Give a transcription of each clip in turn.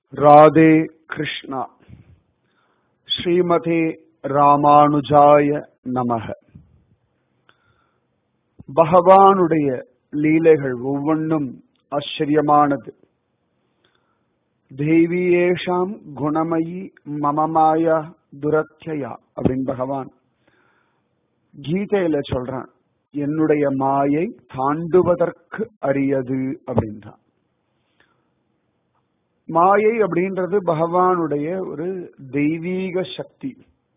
ராதே கிருஷ்ணா ஸ்ரீமதே ராமானுஜாய நமக பகவானுடைய லீலைகள் ஒவ்வொன்றும் ஆச்சரியமானது தெய்வீயேஷாம் குணமயி மமமாயா துரத்தியா அப்படின்னு பகவான் கீதையில சொல்றான் என்னுடைய மாயை தாண்டுவதற்கு அரியது அப்படின்றான் மாயை அப்படின்றது பகவானுடைய ஒரு தெய்வீக சக்தி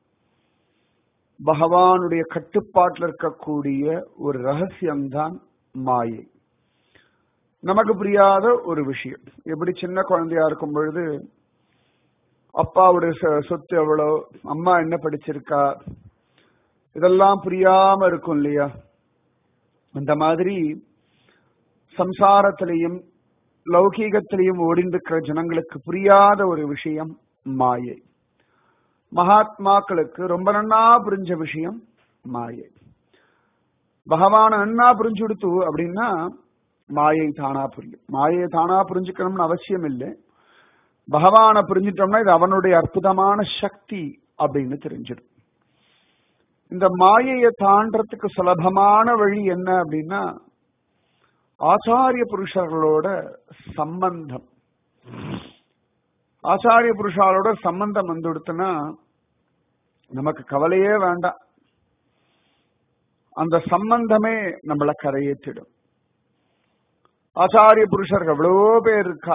பகவானுடைய கட்டுப்பாட்டில் இருக்கக்கூடிய ஒரு ரகசியம்தான் மாயை நமக்கு புரியாத ஒரு விஷயம் எப்படி சின்ன குழந்தையா இருக்கும் பொழுது அப்பாவுடைய சொத்து எவ்வளோ அம்மா என்ன படிச்சிருக்கா இதெல்லாம் புரியாம இருக்கும் இல்லையா அந்த மாதிரி சம்சாரத்திலையும் லௌகீகத்திலையும் ஓடிந்திருக்கிற ஜனங்களுக்கு புரியாத ஒரு விஷயம் மாயை மகாத்மாக்களுக்கு ரொம்ப நன்னா புரிஞ்ச விஷயம் மாயை பகவான நன்னா புரிஞ்சு கொடுத்து அப்படின்னா மாயை தானா புரியும் மாயை தானா புரிஞ்சுக்கணும்னு அவசியம் இல்லை பகவான புரிஞ்சிட்டோம்னா இது அவனுடைய அற்புதமான சக்தி அப்படின்னு தெரிஞ்சிடும் இந்த மாயையை தாண்டறதுக்கு சுலபமான வழி என்ன அப்படின்னா ஆச்சாரிய புருஷர்களோட சம்பந்தம் ஆச்சாரிய புருஷாலோட சம்பந்தம் வந்து கொடுத்தனா நமக்கு கவலையே வேண்டாம் அந்த சம்பந்தமே நம்மளை கரையேற்றிடும் ஆச்சாரிய புருஷர்கள் எவ்வளவோ பேர் இருக்கா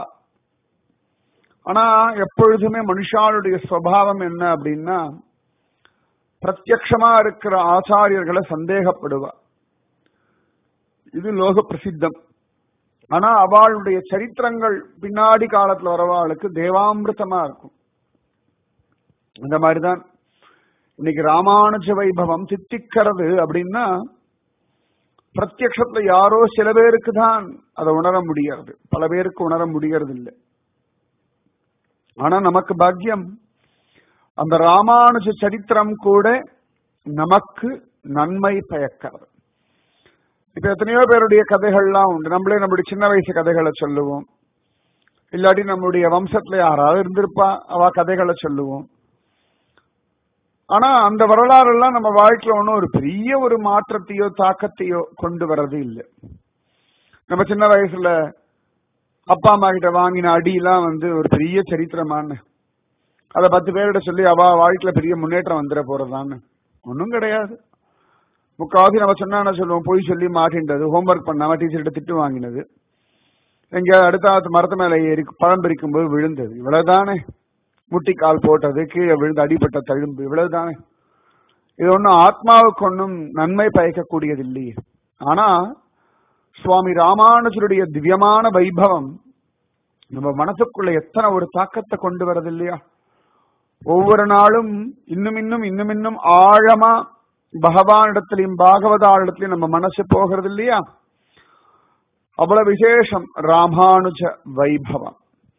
ஆனா எப்பொழுதுமே மனுஷாளுடைய சுவாவம் என்ன அப்படின்னா பிரத்யக்ஷமா இருக்கிற ஆச்சாரியர்களை சந்தேகப்படுவா இது லோக பிரசித்தம் ஆனா அவளுடைய சரித்திரங்கள் பின்னாடி காலத்துல வரவாளுக்கு தேவாமிருத்தமா இருக்கும் இந்த மாதிரிதான் இன்னைக்கு ராமானுஜ வைபவம் தித்திக்கிறது அப்படின்னா பிரத்யக்ஷத்துல யாரோ சில பேருக்கு தான் அதை உணர முடியாது பல பேருக்கு உணர முடியறது இல்லை ஆனா நமக்கு பாக்கியம் அந்த ராமானுஜ சரித்திரம் கூட நமக்கு நன்மை பயக்கிறது இப்ப எத்தனையோ பேருடைய கதைகள்லாம் உண்டு நம்மளே நம்மளுடைய சின்ன வயசு கதைகளை சொல்லுவோம் இல்லாட்டி நம்மளுடைய வம்சத்துல யாராவது இருந்திருப்பா அவ கதைகளை சொல்லுவோம் ஆனா அந்த வரலாறு எல்லாம் நம்ம வாழ்க்கையில ஒன்றும் ஒரு பெரிய ஒரு மாற்றத்தையோ தாக்கத்தையோ கொண்டு வர்றது இல்லை நம்ம சின்ன வயசுல அப்பா அம்மா கிட்ட வாங்கின அடியெல்லாம் வந்து ஒரு பெரிய சரித்திரமான அதை பத்து பேர்கிட்ட சொல்லி அவ வாழ்க்கையில பெரிய முன்னேற்றம் வந்துட போறதான்னு ஒன்றும் கிடையாது முக்காவாசி நம்ம சொன்னா என்ன சொல்லுவோம் பொய் சொல்லி மாட்டின்றது ஹோம்ஒர்க் பண்ணாம டீச்சர்கிட்ட திட்டு வாங்கினது எங்க அடுத்த மரத்து மேல ஏறி பழம் பறிக்கும் போது விழுந்தது இவ்வளவுதானே முட்டி கால் போட்டது கீழே விழுந்து அடிப்பட்ட தழும்பு இவ்வளவுதானே இது ஒன்றும் ஆத்மாவுக்கு ஒன்றும் நன்மை பயக்கக்கூடியது இல்லையே ஆனா சுவாமி ராமானுஜருடைய திவ்யமான வைபவம் நம்ம மனசுக்குள்ள எத்தனை ஒரு தாக்கத்தை கொண்டு வரது இல்லையா ஒவ்வொரு நாளும் இன்னும் இன்னும் இன்னும் இன்னும் ஆழமா பகவானிடத்திலையும் பாகவதாரிடத்திலையும் நம்ம மனசு போகிறது இல்லையா அவ்வளவு விசேஷம் ராமானுஜ வைபவம்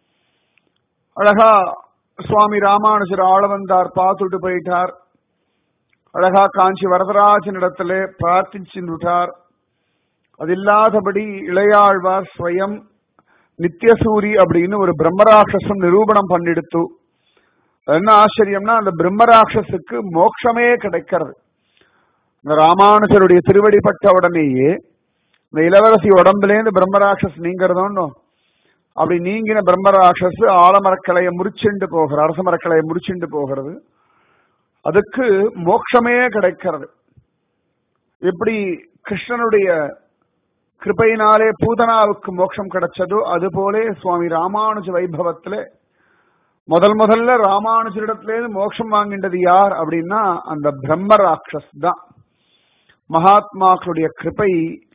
அழகா சுவாமி ராமானுஜர் ஆள வந்தார் பார்த்துட்டு போயிட்டார் அழகா காஞ்சி வரதராஜன் இடத்துல பிரார்த்திச்சுட்டார் அது இல்லாதபடி இளையாழ்வார் ஸ்வயம் நித்தியசூரி அப்படின்னு ஒரு பிரம்மராட்சசம் நிரூபணம் பண்ணிடுத்து என்ன ஆச்சரியம்னா அந்த பிரம்மராட்சஸுக்கு மோட்சமே கிடைக்கிறது இந்த ராமானுஜருடைய திருவடிப்பட்ட உடனேயே இந்த இளவரசி உடம்புலேருந்து பிரம்மராட்சஸ் நீங்கிறதோன்னு அப்படி நீங்கின பிரம்மராட்சஸ் ஆலமரக்கலையை முறிச்சுண்டு போகிறது அரச மரக்கலையை முறிச்சுண்டு போகிறது அதுக்கு மோட்சமே கிடைக்கிறது எப்படி கிருஷ்ணனுடைய கிருப்பையினாலே பூதனாவுக்கு மோட்சம் கிடைச்சதோ அது போலே சுவாமி ராமானுஜ வைபவத்துல முதல் முதல்ல ராமானுஜரிடத்திலேருந்து மோட்சம் வாங்கின்றது யார் அப்படின்னா அந்த பிரம்ம ராட்சஸ் தான் மகாத்மாக்களுடைய கிருப்பை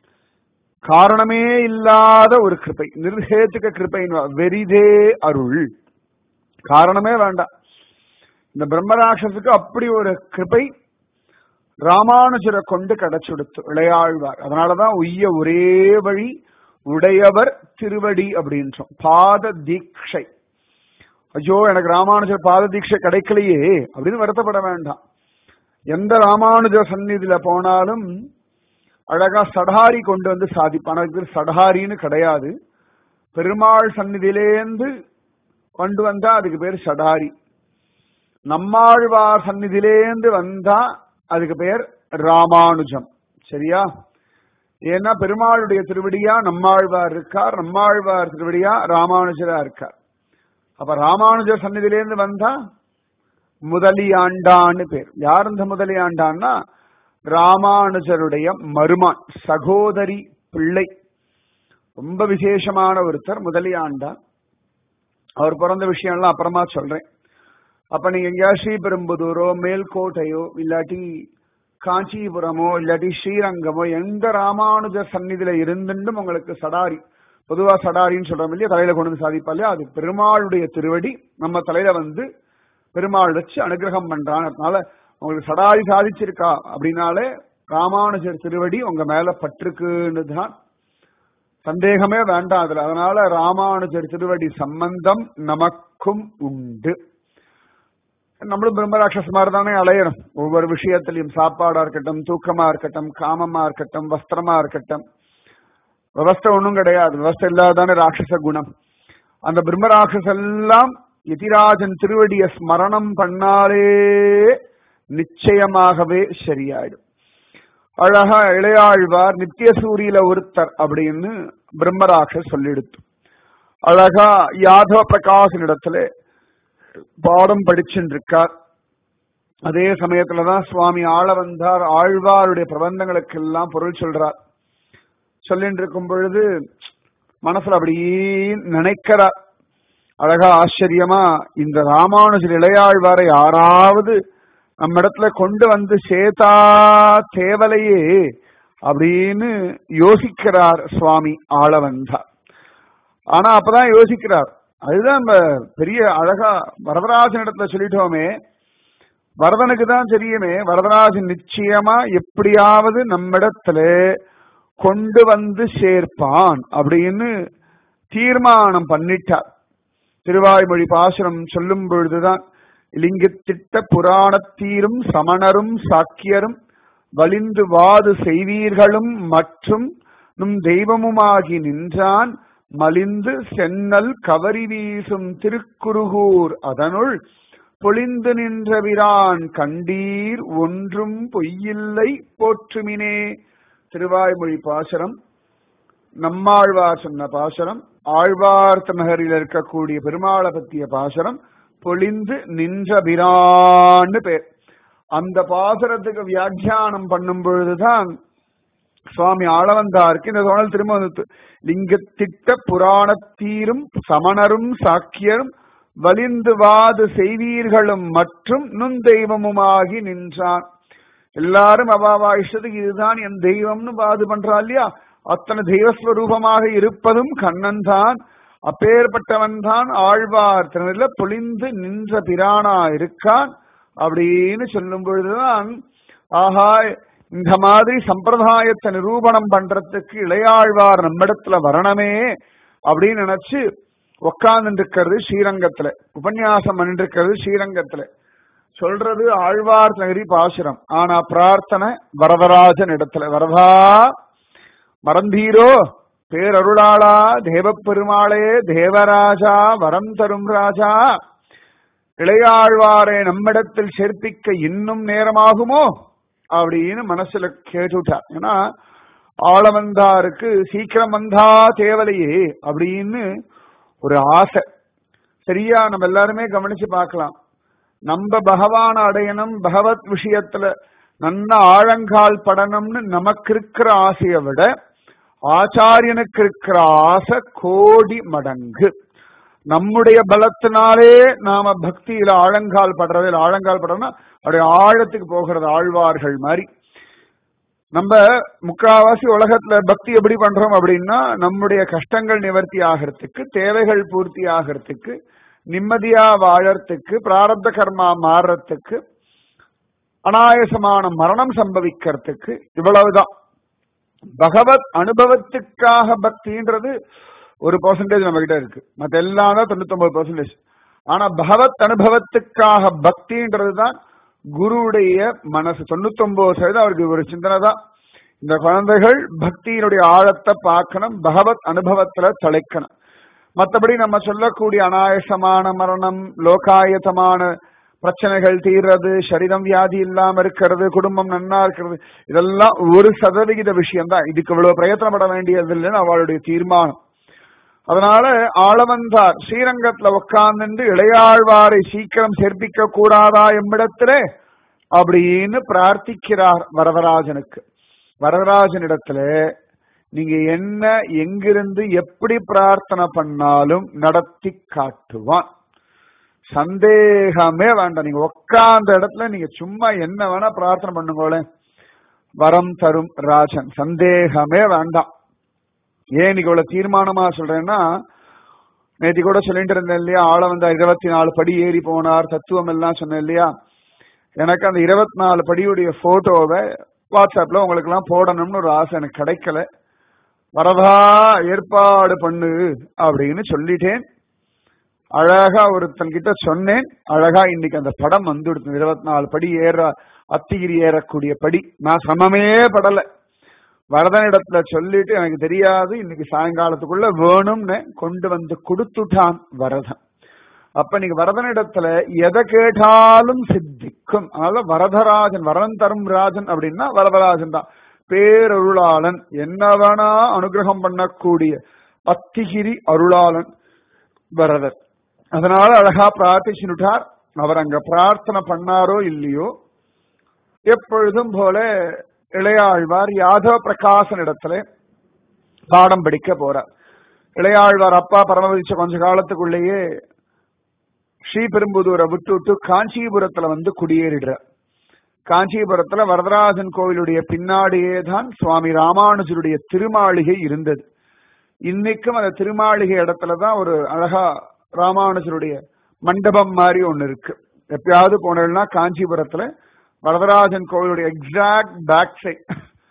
காரணமே இல்லாத ஒரு கிருப்பை நிர்ஹேத்துக்க கிருப்பை வெரிதே அருள் காரணமே வேண்டாம் இந்த பிரம்மராட்சசுக்கு அப்படி ஒரு கிருப்பை ராமானுஜரை கொண்டு கிடைச்சுடுத்து இளையாழ்வார் அதனாலதான் உய்ய ஒரே வழி உடையவர் திருவடி அப்படின்றோம் பாத தீட்சை ஐயோ எனக்கு ராமானுஜர் பாத தீட்சை கிடைக்கலையே அப்படின்னு வருத்தப்பட வேண்டாம் எந்த ராமானுஜ சந்நிதியில போனாலும் அழகா சடாரி கொண்டு வந்து சாதிப்பான் அதுக்கு பேர் சடாரின்னு கிடையாது பெருமாள் சந்நிதியிலேந்து கொண்டு வந்தா அதுக்கு பேர் சடாரி நம்மாழ்வார் சந்நிதியிலேந்து வந்தா அதுக்கு பேர் ராமானுஜம் சரியா ஏன்னா பெருமாளுடைய திருவடியா நம்மாழ்வார் இருக்கார் நம்மாழ்வார் திருவடியா ராமானுஜரா இருக்கார் அப்ப ராமானுஜர் சந்நிதியிலேருந்து வந்தா முதலியாண்டான்னு பேர் யார் இந்த முதலியாண்டான்னா ராமானுஜருடைய மருமான் சகோதரி பிள்ளை ரொம்ப விசேஷமான ஒருத்தர் முதலியாண்டான் அவர் பிறந்த விஷயம்லாம் அப்புறமா சொல்றேன் அப்ப நீங்க எங்கேயாவது ஸ்ரீபெரும்புதூரோ மேல்கோட்டையோ இல்லாட்டி காஞ்சிபுரமோ இல்லாட்டி ஸ்ரீரங்கமோ எந்த ராமானுஜர் சந்நிதியில இருந்துட்டும் உங்களுக்கு சடாரி பொதுவா சடாரின்னு சொல்றோம் இல்லையா தலையில கொண்டு வந்து சாதிப்பா இல்லையா அது பெருமாளுடைய திருவடி நம்ம தலையில வந்து பெருமாள் வச்சு அனுகிரகம் பண்றான் அதனால உங்களுக்கு சடாரி சாதிச்சிருக்கா அப்படின்னாலே ராமானுஜர் திருவடி உங்க மேல பற்றுக்குன்னு தான் சந்தேகமே வேண்டாம் அதுல அதனால ராமானுஜர் திருவடி சம்பந்தம் நமக்கும் உண்டு நம்மளும் பிரம்மராட்சஸ் மாதிரி தானே அலையணும் ஒவ்வொரு விஷயத்திலையும் சாப்பாடா இருக்கட்டும் தூக்கமா இருக்கட்டும் காமமா இருக்கட்டும் வஸ்திரமா இருக்கட்டும் விவஸ்தை ஒன்றும் கிடையாது விவஸ்தை இல்லாதானே ராட்சச குணம் அந்த பிரம்மராட்சஸ் எல்லாம் எதிராஜன் திருவடிய ஸ்மரணம் பண்ணாலே நிச்சயமாகவே சரியாயிடும் அழகா இளையாழ்வார் நித்திய சூரியில ஒருத்தர் அப்படின்னு பிரம்மராட்சஸ் சொல்லிடுத்து அழகா யாதவ பிரகாசனிடத்துல பாடம் படிச்சுட்டு இருக்கார் அதே சமயத்துலதான் சுவாமி ஆள வந்தார் ஆழ்வாருடைய பிரபந்தங்களுக்கு எல்லாம் பொருள் சொல்றார் சொல்லிட்டு இருக்கும் பொழுது மனசுல அப்படியே நினைக்கிறார் அழகா ஆச்சரியமா இந்த ராமானுஜர் இளையாழ்வாரை யாராவது நம்ம இடத்துல கொண்டு வந்து சேதா தேவலையே அப்படின்னு யோசிக்கிறார் சுவாமி ஆள வந்தார் ஆனா அப்பதான் யோசிக்கிறார் அதுதான் நம்ம பெரிய அழகா வரதராஜன் இடத்துல சொல்லிட்டோமே வரதனுக்கு தான் தெரியுமே வரதராஜன் நிச்சயமா எப்படியாவது நம்மிடத்துல கொண்டு வந்து சேர்ப்பான் அப்படின்னு தீர்மானம் பண்ணிட்டார் திருவாய்மொழி பாசுரம் சொல்லும் பொழுதுதான் லிங்கத்திட்ட புராணத்தீரும் சமணரும் சாக்கியரும் வலிந்து வாது செய்வீர்களும் மற்றும் நும் தெய்வமுமாகி நின்றான் மலிந்து சென்னல் கவரி வீசும் திருக்குருகூர் அதனுள் பொழிந்து நின்ற விரான் கண்டீர் ஒன்றும் பொய்யில்லை போற்றுமினே திருவாய்மொழி பாசரம் நம்மாழ்வார் சொன்ன பாசரம் ஆழ்வார்த்த நகரில் இருக்கக்கூடிய பெருமாளை பற்றிய பாசரம் பொழிந்து நின்ற பிரான்னு பேர் அந்த பாசரத்துக்கு வியாக்கியானம் பண்ணும் பொழுதுதான் சுவாமி ஆளவந்தாருக்கு இந்த தோணல் திரும்ப வந்து லிங்கத்திட்ட புராணத்தீரும் சமணரும் சாக்கியரும் வலிந்து வாது செய்வீர்களும் மற்றும் நுந்தெய்வமுமாகி நின்றான் எல்லாரும் அவாவா இஷ்டத்துக்கு இதுதான் என் தெய்வம்னு வாது பண்றா இல்லையா அத்தனை தெய்வஸ்வரூபமாக இருப்பதும் கண்ணன் தான் அப்பேற்பட்டவன் தான் ஆழ்வார் திருநில பொழிந்து நின்ற பிரானா இருக்கான் அப்படின்னு சொல்லும் பொழுதுதான் ஆஹா இந்த மாதிரி சம்பிரதாயத்தை நிரூபணம் பண்றதுக்கு இளையாழ்வார் நம்மிடத்துல வரணுமே அப்படின்னு நினைச்சு உக்காந்து இருக்கிறது ஸ்ரீரங்கத்துல உபன்யாசம் பண்ணிட்டு இருக்கிறது ஸ்ரீரங்கத்துல சொல்றது ஆழ்வார் நகரி பாசுரம் ஆனா பிரார்த்தனை வரதராஜன் இடத்துல வரதா மறந்தீரோ பேரருளாளா தேவப்பெருமாளே தேவராஜா வரம் தரும் ராஜா இளையாழ்வாரை நம்மிடத்தில் சேர்ப்பிக்க இன்னும் நேரமாகுமோ அப்படின்னு மனசுல கேட்டுட்டார் ஏன்னா ஆள வந்தாருக்கு சீக்கிரம் வந்தா தேவலையே அப்படின்னு ஒரு ஆசை சரியா நம்ம எல்லாருமே கவனிச்சு பார்க்கலாம் நம்ம பகவான அடையணும் பகவத் விஷயத்துல நல்ல ஆழங்கால் படணும்னு நமக்கு இருக்கிற ஆசையை விட ஆச்சாரியனுக்கு இருக்கிற ஆசை கோடி மடங்கு நம்முடைய பலத்தினாலே நாம பக்தியில ஆழங்கால் படுறது ஆழங்கால் படுறோம்னா அப்படியே ஆழத்துக்கு போகிறது ஆழ்வார்கள் மாதிரி நம்ம முக்காவாசி உலகத்துல பக்தி எப்படி பண்றோம் அப்படின்னா நம்முடைய கஷ்டங்கள் நிவர்த்தி ஆகிறதுக்கு தேவைகள் பூர்த்தி ஆகிறதுக்கு நிம்மதியா வாழறதுக்கு பிராரப்த கர்மா மாறுறதுக்கு அனாயசமான மரணம் சம்பவிக்கிறதுக்கு இவ்வளவுதான் பகவத் அனுபவத்துக்காக பக்தின்றது ஒரு பர்சன்டேஜ் நம்ம கிட்ட இருக்கு மத்த எல்லாம் தான் தொண்ணூத்தி ஒன்பது பர்சன்டேஜ் ஆனா பகவத் அனுபவத்துக்காக பக்தின்றது தான் குருவுடைய மனசு தொண்ணூத்தி ஒன்பது சதவீதம் அவருக்கு ஒரு சிந்தனை தான் இந்த குழந்தைகள் பக்தியினுடைய ஆழத்தை பார்க்கணும் பகவத் அனுபவத்துல தலைக்கணும் மற்றபடி நம்ம சொல்லக்கூடிய அனாயசமான மரணம் லோகாயத்தமான பிரச்சனைகள் தீர்றது சரீரம் வியாதி இல்லாம இருக்கிறது குடும்பம் நன்னா இருக்கிறது இதெல்லாம் ஒரு சதவிகித விஷயம் தான் இதுக்கு இவ்வளவு பிரயத்தனப்பட வேண்டியது இல்லைன்னு அவளுடைய தீர்மானம் அதனால ஆளவந்தார் ஸ்ரீரங்கத்துல உட்கார்ந்து இளையாழ்வாரை சீக்கிரம் சேர்ப்பிக்க கூடாதா எம்மிடத்திலே அப்படின்னு பிரார்த்திக்கிறார் வரதராஜனுக்கு வரதராஜனிடத்துல நீங்க என்ன எங்கிருந்து எப்படி பிரார்த்தனை பண்ணாலும் நடத்தி காட்டுவான் சந்தேகமே வேண்டாம் நீங்க உட்கார்ந்த இடத்துல நீங்க சும்மா என்ன வேணா பிரார்த்தனை பண்ணுங்களேன் வரம் தரும் ராஜன் சந்தேகமே வேண்டாம் ஏன் நீங்க இவ்வளவு தீர்மானமா சொல்றேன்னா நேத்தி கூட சொல்லிட்டு இருந்தேன் இல்லையா ஆள வந்த இருபத்தி நாலு படி ஏறி போனார் தத்துவம் எல்லாம் சொன்னேன் இல்லையா எனக்கு அந்த இருபத்தி நாலு படியுடைய போட்டோவை வாட்ஸ்அப்ல உங்களுக்கு எல்லாம் போடணும்னு ஒரு ஆசை எனக்கு கிடைக்கல வரதா ஏற்பாடு பண்ணு அப்படின்னு சொல்லிட்டேன் அழகா ஒருத்தன் கிட்ட சொன்னேன் அழகா இன்னைக்கு அந்த படம் வந்துடுத்து இருபத்தி நாலு படி ஏற அத்திகிரி ஏறக்கூடிய படி நான் சமமே படல வரதனிடத்துல சொல்லிட்டு எனக்கு தெரியாது இன்னைக்கு சாயங்காலத்துக்குள்ள வேணும்னு கொண்டு வந்து கொடுத்துட்டான் வரதன் அப்ப நீங்க வரதனிடத்துல எதை கேட்டாலும் சித்திக்கும் அதனால வரதராஜன் வரதன் தரும் ராஜன் அப்படின்னா வரதராஜன் தான் பேரருளாளன் என்ன வேணா அனுகிரகம் பண்ணக்கூடிய அத்திகிரி அருளாளன் வரதர் அதனால அழகா பிரார்த்திச்சுட்டார் அவர் அங்க பிரார்த்தனை பண்ணாரோ இல்லையோ எப்பொழுதும் போல இளையாழ்வார் யாதவ பிரகாசன் இடத்துல பாடம் படிக்க போறார் இளையாழ்வார் அப்பா பரமதிச்ச கொஞ்ச காலத்துக்குள்ளேயே ஸ்ரீபெரும்புதூரை விட்டு விட்டு காஞ்சிபுரத்துல வந்து குடியேறிடுறார் காஞ்சிபுரத்துல வரதராஜன் கோவிலுடைய பின்னாடியே தான் சுவாமி ராமானுஜருடைய திருமாளிகை இருந்தது இன்னைக்கும் அந்த திருமாளிகை இடத்துல தான் ஒரு அழகா ராமானுஜருடைய மண்டபம் மாதிரி ஒண்ணு இருக்கு எப்பயாவது போனேன்னா காஞ்சிபுரத்துல வரதராஜன் கோவிலுடைய எக்ஸாக்ட் பேக் சைட்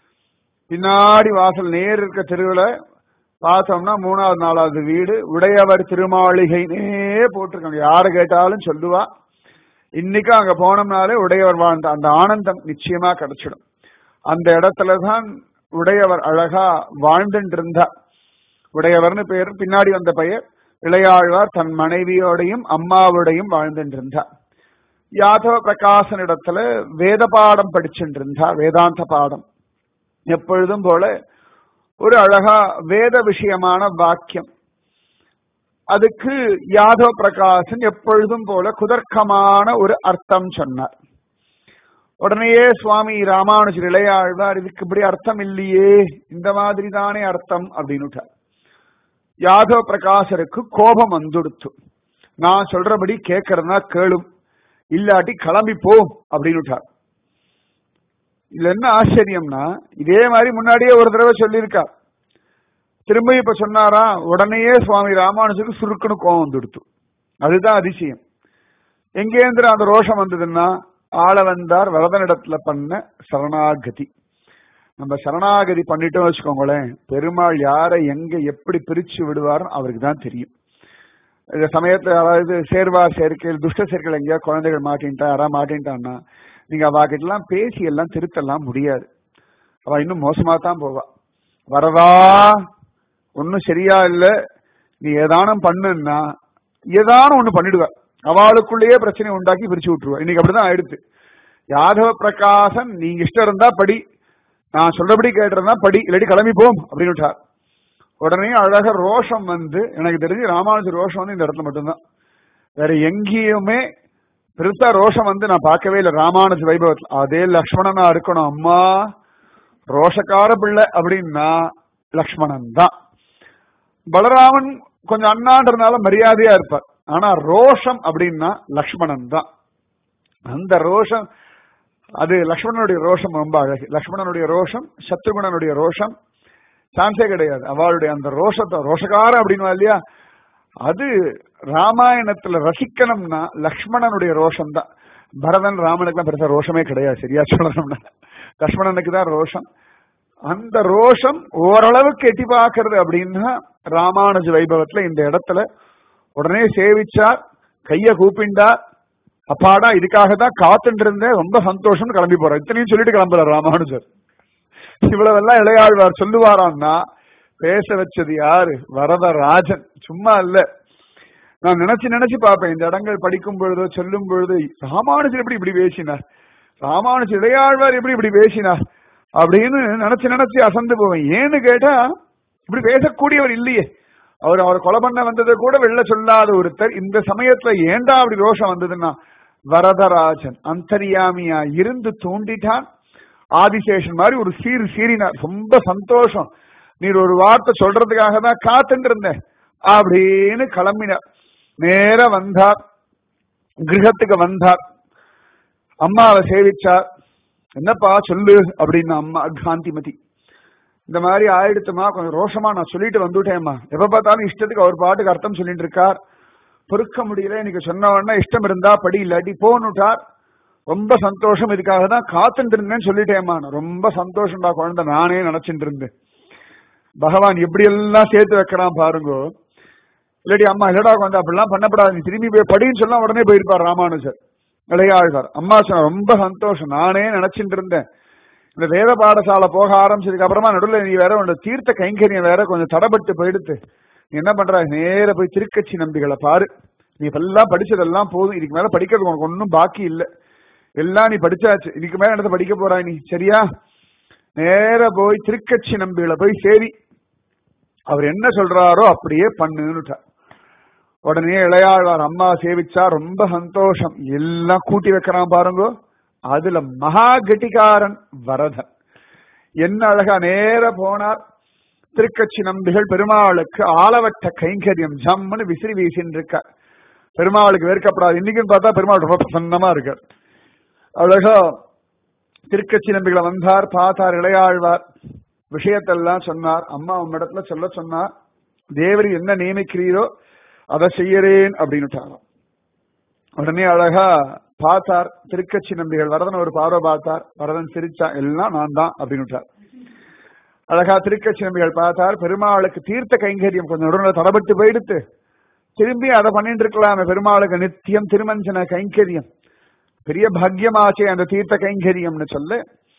பின்னாடி வாசல் நேர் இருக்க தெருவுல பார்த்தோம்னா மூணாவது நாலாவது வீடு உடையவர் திருமாளிகைனே போட்டிருக்காங்க யாரு கேட்டாலும் சொல்லுவா இன்னைக்கும் அங்க போனோம்னாலே உடையவர் வாழ்ந்த அந்த ஆனந்தம் நிச்சயமா கிடைச்சிடும் அந்த இடத்துல தான் உடையவர் அழகா வாழ்ந்துட்டு இருந்தார் உடையவர்னு பேர் பின்னாடி வந்த பெயர் இளையாழ்வார் தன் மனைவியோடையும் அம்மாவோடையும் வாழ்ந்துட்டு இருந்தார் யாதவ பிரகாசன் இடத்துல வேத பாடம் படிச்சுட்டு இருந்தார் வேதாந்த பாடம் எப்பொழுதும் போல ஒரு அழகா வேத விஷயமான வாக்கியம் அதுக்கு யாதவ பிரகாசன் எப்பொழுதும் போல குதர்க்கமான ஒரு அர்த்தம் சொன்னார் உடனேயே சுவாமி ராமானுஜர் இளையாழ்வார் இதுக்கு இப்படி அர்த்தம் இல்லையே இந்த மாதிரி தானே அர்த்தம் அப்படின்னு யாதவ பிரகாசருக்கு கோபம் வந்துடுத்து நான் சொல்றபடி கேட்கறதுனா கேளும் இல்லாட்டி கிளம்பி போ அப்படின்னு இதுல என்ன ஆச்சரியம்னா இதே மாதிரி முன்னாடியே ஒரு தடவை சொல்லியிருக்கார் திரும்ப இப்ப சொன்னாரா உடனேயே சுவாமி ராமானுஜருக்கு சுருக்குன்னு கோபம் வந்துடுத்து அதுதான் அதிசயம் எங்கேந்திர அந்த ரோஷம் வந்ததுன்னா ஆள வந்தார் வரதனிடத்துல பண்ண சரணாகதி நம்ம சரணாகதி பண்ணிட்டோம் வச்சுக்கோங்களேன் பெருமாள் யாரை எங்க எப்படி பிரிச்சு விடுவார்னு அவருக்கு தான் தெரியும் இந்த சமயத்துல அதாவது சேர்வா சேர்க்கையில் துஷ்ட சேர்க்கையில் எங்கேயா குழந்தைகள் மாட்டின்ட்டா யாரா மாட்டின்ட்டான்னா நீங்க அவாக்கிட்டலாம் பேசி எல்லாம் திருத்தலாம் முடியாது அவ இன்னும் மோசமா தான் போவா வரதா ஒன்னும் சரியா இல்ல நீ ஏதானும் பண்ணுன்னா ஏதானும் ஒண்ணு பண்ணிடுவ அவளுக்குள்ளேயே பிரச்சனை உண்டாக்கி பிரிச்சு விட்டுருவா இன்னைக்கு அப்படிதான் ஆயிடுச்சு யாதவ பிரகாசன் நீங்க இஷ்டம் இருந்தா படி நான் சொல்றபடி கேட்டிருந்தா படி இல்லாட்டி கிளம்பி போம் அப்படின்னு விட்டார் உடனே அழக ரோஷம் வந்து எனக்கு தெரிஞ்சு ராமானுஜர் ரோஷம் வந்து இந்த இடத்துல மட்டும்தான் வேற எங்கேயுமே பெருசா ரோஷம் வந்து நான் பார்க்கவே இல்லை ராமானுஜ வைபவத்தில் அதே லக்ஷ்மணனா இருக்கணும் அம்மா ரோஷக்கார பிள்ளை அப்படின்னா லக்ஷ்மணன் தான் பலராமன் கொஞ்சம் அண்ணான்றதுனால மரியாதையா இருப்பார் ஆனா ரோஷம் அப்படின்னா லக்ஷ்மணன் தான் அந்த ரோஷம் அது லக்ஷ்மணனுடைய ரோஷம் ரொம்ப அழகு லக்ஷ்மணனுடைய ரோஷம் சத்ருகுணனுடைய ரோஷம் சான்ஸே கிடையாது அவளுடைய அந்த ரோஷத்தை ரோஷக்காரன் அப்படின்னு இல்லையா அது ராமாயணத்துல ரசிக்கணும்னா லக்ஷ்மணனுடைய ரோஷம் தான் பரதன் ராமனுக்குலாம் பெருசா ரோஷமே கிடையாது சரியா சொல்லணும்னா லக்ஷ்மணனுக்கு தான் ரோஷம் அந்த ரோஷம் ஓரளவுக்கு எட்டி பார்க்கறது அப்படின்னா ராமானுஜ வைபவத்துல இந்த இடத்துல உடனே சேவிச்சார் கைய கூப்பிண்டார் அப்பாடா இதுக்காக தான் காத்துட்டு இருந்தேன் ரொம்ப சந்தோஷம் கிளம்பி போறார் இத்தனையும் சொல்லிட்டு கிளம்புறார் ராமானுஜர் இவ்வளவெல்லாம் இளையாழ்வார் சொல்லுவாரான்னா பேச வச்சது யாரு வரதராஜன் சும்மா இல்ல நான் நினைச்சு நினைச்சு பார்ப்பேன் இந்த இடங்கள் படிக்கும் பொழுதோ சொல்லும் பொழுது ராமானுஜர் எப்படி இப்படி பேசினார் ராமானுஜர் இடையாழ்வார் எப்படி இப்படி பேசினார் அப்படின்னு நினைச்சு நினைச்சு அசந்து போவேன் ஏன்னு கேட்டா இப்படி பேசக்கூடியவர் இல்லையே அவர் அவர் கொலை பண்ண வந்ததை கூட வெளில சொல்லாத ஒருத்தர் இந்த சமயத்துல ஏண்டா அப்படி ரோஷம் வந்ததுன்னா வரதராஜன் அந்தரியாமியா இருந்து தூண்டிட்டான் ஆதிசேஷன் மாதிரி ஒரு சீர் சீறினார் ரொம்ப சந்தோஷம் நீர் ஒரு வார்த்தை சொல்றதுக்காக தான் காத்துட்டு இருந்தேன் அப்படின்னு கிளம்பினார் நேர வந்தார் கிரகத்துக்கு வந்தார் அம்மாவை சேவிச்சார் என்னப்பா சொல்லு அப்படின்னு அம்மா காந்திமதி இந்த மாதிரி ஆயிடுத்துமா கொஞ்சம் ரோஷமா நான் சொல்லிட்டு வந்துட்டேம்மா எப்ப பார்த்தாலும் இஷ்டத்துக்கு அவர் பாட்டுக்கு அர்த்தம் சொல்லிட்டு இருக்கார் பொறுக்க முடியல இன்னைக்கு சொன்ன உடனே இஷ்டம் இருந்தா படி இல்லாட்டி போனுட்டார் ரொம்ப சந்தோஷம் இதுக்காக தான் காத்துட்டு இருந்தேன்னு சொல்லிட்டேம்மா நான் ரொம்ப சந்தோஷம்டா குழந்தை நானே நினைச்சிட்டு இருந்தேன் பகவான் எப்படி எல்லாம் சேர்த்து வைக்கிறான் பாருங்க இல்லாட்டி அம்மா இல்லடா குழந்தை அப்படிலாம் பண்ணப்படாது நீ திரும்பி போய் படின்னு சொன்னா உடனே போயிருப்பார் ராமானுஜர் இளையாழ்வார் அம்மா சொன்ன ரொம்ப சந்தோஷம் நானே நினைச்சிட்டு இருந்தேன் இந்த வேத பாடசாலை போக ஆரம்பிச்சதுக்கு அப்புறமா நடுவில் நீ வேற உன்னோட தீர்த்த கைங்கரியம் வேற கொஞ்சம் தடப்பட்டு போயிடுத்து நீ என்ன பண்ற நேர போய் திருக்கட்சி நம்பிகளை பாரு நீ இப்பெல்லாம் படிச்சதெல்லாம் போதும் இதுக்கு மேல படிக்கிறது உனக்கு ஒன்றும் பாக்கி இல்லை எல்லாம் நீ படிச்சாச்சு இதுக்கு மேல என்னத்த படிக்க போறாய் நீ சரியா நேர போய் திருக்கட்சி நம்பிகளை போய் சேரி அவர் என்ன சொல்றாரோ அப்படியே பண்ணுன்னுட்டா உடனே இளையாழ்வார் அம்மா சேவிச்சா ரொம்ப சந்தோஷம் எல்லாம் கூட்டி வைக்கிறான் பாருங்க அதுல மகா கெட்டிகாரன் வரதன் என்ன அழகா நேர போனார் திருக்கட்சி நம்பிகள் பெருமாளுக்கு ஆளவட்ட கைங்கரியம் ஜம்முன்னு விசிறி வீசின்னு இருக்கார் பெருமாளுக்கு வெறுக்கப்படாது இன்னைக்குன்னு பார்த்தா பெருமாள் ரொம்ப பிரசன்னமா இருக்கார் அழகா திருக்கட்சி நம்பிகளை வந்தார் பார்த்தார் இளையாழ்வார் விஷயத்தெல்லாம் சொன்னார் அம்மா உம்மிடத்துல சொல்ல சொன்னார் தேவரி என்ன நியமிக்கிறீரோ அதை செய்யறேன் அப்படின்னு உடனே அழகா பார்த்தார் திருக்கட்சி நம்பிகள் வரதன் ஒரு பார்வை பார்த்தார் வரதன் சிரிச்சா எல்லாம் நான் தான் அப்படின்னு அழகா திருக்கட்சி நம்பிகள் பார்த்தார் பெருமாளுக்கு தீர்த்த கைங்கரியம் கொஞ்சம் உடனே தடப்பட்டு போயிடுத்து திரும்பி அதை பண்ணிட்டு இருக்கலாமே பெருமாளுக்கு நித்தியம் திருமஞ்சன கைங்கரியம் பெரிய பாக்கியமாச்சே அந்த தீர்த்த கைங்கரியம்னு சொல்ல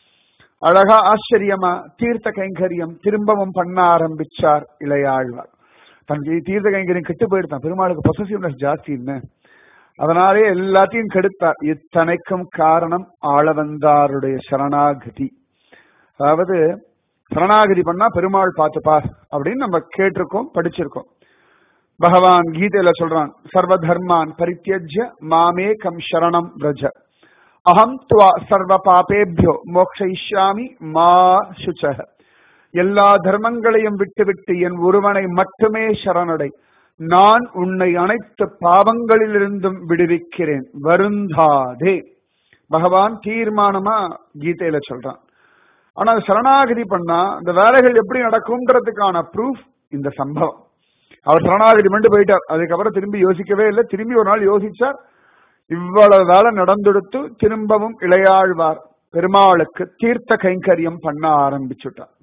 அழகா ஆச்சரியமா தீர்த்த கைங்கரியம் திரும்பவும் பண்ண ஆரம்பிச்சார் இளையாழ்வார் தன் தீர்த்த கைங்கரியம் கெட்டு போயிடுதான் பெருமாளுக்கு பொசசிவ்னஸ் ஜாஸ்தி என்ன அதனாலே எல்லாத்தையும் கெடுத்தார் இத்தனைக்கும் காரணம் ஆளவந்தாருடைய சரணாகதி அதாவது சரணாகதி பண்ணா பெருமாள் பார்த்துப்பார் அப்படின்னு நம்ம கேட்டிருக்கோம் படிச்சிருக்கோம் பகவான் கீதையில சொல்றான் சர்வ தர்மான் பரித்தியஜ்ய மாமே கம் சரணம் பிரஜ அகம் துவா சர்வ பாபேபியோ மோக்ஷயிஷ்யாமி மா சுச்சக எல்லா தர்மங்களையும் விட்டுவிட்டு என் ஒருவனை மட்டுமே சரணடை நான் உன்னை அனைத்து பாவங்களிலிருந்தும் விடுவிக்கிறேன் வருந்தாதே பகவான் தீர்மானமா கீதையில சொல்றான் ஆனா சரணாகதி பண்ணா இந்த வேலைகள் எப்படி நடக்கும்ன்றதுக்கான ப்ரூஃப் இந்த சம்பவம் அவர் சரணாகதி பண்ணிட்டு போயிட்டார் அதுக்கப்புறம் திரும்பி யோசிக்கவே இல்லை திரும்பி ஒரு நாள் யோசிச்சார் இவ்வளவு வேலை நடந்தெடுத்து திரும்பவும் இளையாழ்வார் பெருமாளுக்கு தீர்த்த கைங்கரியம் பண்ண ஆரம்பிச்சுட்டார்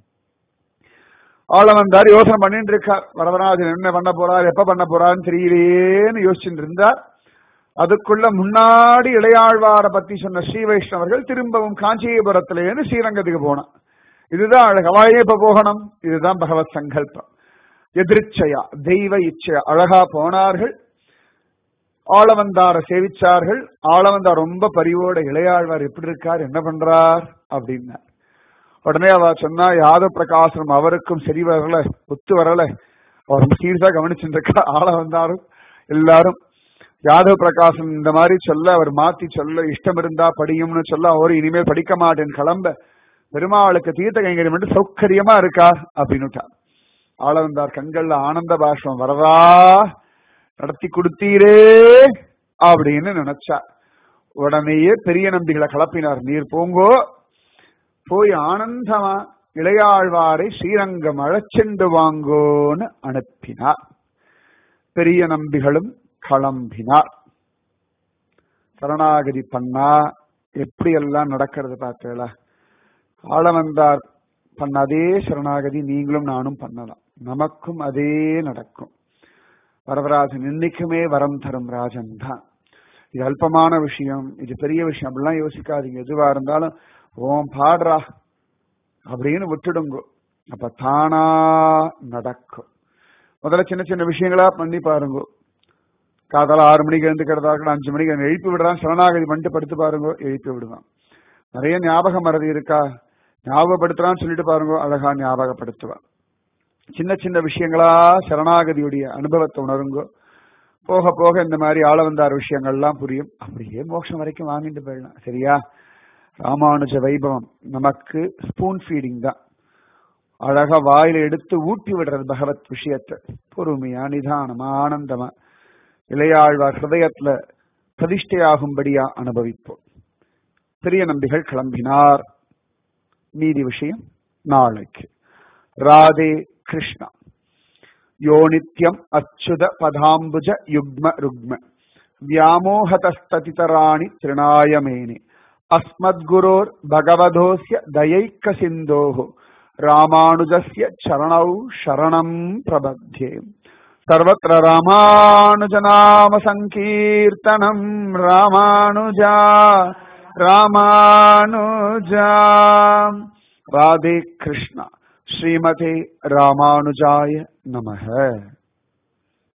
ஆள வந்தார் யோசனை பண்ணிட்டு இருக்கார் வரதராஜன் என்ன பண்ண போறார் எப்ப பண்ண போறாருன்னு தெரியலேன்னு யோசிச்சுட்டு இருந்தார் அதுக்குள்ள முன்னாடி இளையாழ்வார பத்தி சொன்ன ஸ்ரீ வைஷ்ணவர்கள் திரும்பவும் காஞ்சிபுரத்திலேருந்து ஸ்ரீரங்கத்துக்கு போனான் இதுதான் அழகு அவாயே இப்ப போகணும் இதுதான் பகவத் சங்கல்பம் எதிர்ச்சையா தெய்வ இச்சையா அழகா போனார்கள் ஆளவந்தார சேவிச்சார்கள் ஆளவந்தார் ரொம்ப பரிவோட இளையாழ்வார் எப்படி இருக்கார் என்ன பண்றார் அப்படின்னார் உடனே அவ சொன்னா யாதவ பிரகாசனம் அவருக்கும் சரி வரல ஒத்து வரல அவர் சீரியஸா கவனிச்சுட்டு இருக்கா ஆள வந்தாரும் எல்லாரும் யாதவ பிரகாசன் இந்த மாதிரி சொல்ல அவர் மாத்தி சொல்ல இஷ்டம் இருந்தா படியும்னு சொல்ல அவர் இனிமேல் படிக்க மாட்டேன் கிளம்ப பெருமாளுக்கு தீர்த்த கைங்கரியம் மட்டும் சௌகரியமா இருக்கார் அப்படின்னுட்டார் ஆள வந்தார் கண்கள்ல ஆனந்த பாஷ்பம் வரதா நடத்தி கொடுத்தீரே அப்படின்னு நினைச்சா உடனேயே பெரிய நம்பிகளை கலப்பினார் நீர் போங்கோ போய் ஆனந்தமா இளையாழ்வாரை ஸ்ரீரங்கம் அழைச்செண்டு வாங்கோன்னு அனுப்பினார் பெரிய நம்பிகளும் கிளம்பினார் சரணாகதி பண்ணா எப்படி எல்லாம் நடக்கிறது பார்த்தீங்களா ஆளவந்தார் பண்ண அதே சரணாகதி நீங்களும் நானும் பண்ணலாம் நமக்கும் அதே நடக்கும் வரதராஜன் இன்னைக்குமே வரம் தரும் ராஜன் தான் இது அல்பமான விஷயம் இது பெரிய விஷயம் அப்படிலாம் யோசிக்காதீங்க எதுவா இருந்தாலும் ஓம் பாடுறா அப்படின்னு விட்டுடுங்க அப்ப தானா நடக்கும் முதல்ல சின்ன சின்ன விஷயங்களா பண்ணி பாருங்க காதால ஆறு மணிக்கு எழுந்துக்கிறதா இருக்கணும் அஞ்சு மணிக்கு அவன் எழுப்பி விடுறான் சரணாகதி பண்ணிட்டு படுத்து பாருங்க எழுப்பி விடுவான் நிறைய ஞாபக மறதி இருக்கா ஞாபகப்படுத்துறான்னு சொல்லிட்டு பாருங்க அழகா ஞாபகப்படுத்துவான் சின்ன சின்ன விஷயங்களா சரணாகதியுடைய அனுபவத்தை உணருங்க போக போக இந்த மாதிரி ஆள வந்தார் விஷயங்கள்லாம் புரியும் அப்படியே மோட்சம் வரைக்கும் வாங்கிட்டு போயிடலாம் சரியா ராமானுஜ வைபவம் நமக்கு ஸ்பூன் ஃபீடிங் தான் அழகா வாயில எடுத்து ஊட்டி விடுறது பகவத் விஷயத்தை பொறுமையா நிதானமா ஆனந்தமா இளையாழ்வார் ஹிருதயத்துல பிரதிஷ்டையாகும்படியா அனுபவிப்போம் பெரிய நம்பிகள் கிளம்பினார் மீதி விஷயம் நாளைக்கு ராதே கிருஷ்ணா யோ நித்யம் அச்சுத பதாம்புஜ யுக்ம ருக்ம व्यामोहतस्ततितराणि तृणायमेने अस्मद्गुरोर् भगवधोऽस्य दयैकसिन्धोः रामानुजस्य चरणौ शरणम् प्रबध्ये सर्वत्र रामानुजनामसङ्कीर्तनम् रामानुजा रामानुजा राधे कृष्ण श्रीमते रामानुजाय नमः